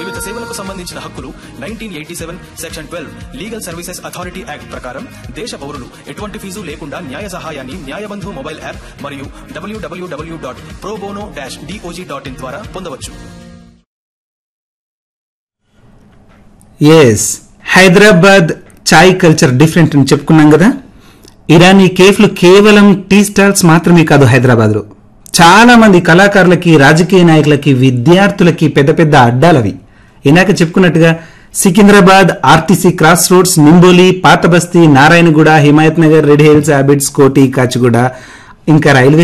నియమిత సేవలకు సంబంధించిన హక్కులు nineteen eighty seven section twelve legal services authority act ప్రకారం దేశ పౌరులు ఎటువంటి ఫీజు లేకుండా న్యాయ సహాయాన్ని న్యాయబంధు మొబైల్ యాప్ మరియు WWW dot probono dash DOJ dot in ద్వారా పొందవచ్చు yes Hyderabad chai culture different అని చెప్పుకున్నాం కదా ఇరానీ కేఫ్లు కేవలం టీ స్టాల్స్ మాత్రమే కాదు హైదరాబాద్లో చాలా మంది కళాకారులకి రాజకీయ నాయకులకి విద్యార్థులకి పెద్ద పెద్ద అడ్డాలవి ఇందాక చెప్పుకున్నట్టుగా Secunderabad RTC cross roads Nimboli Patha Basti Narayanaguda Himayat Nagar red hills Abids Koti Kachiguda ఇంకా రైల్వే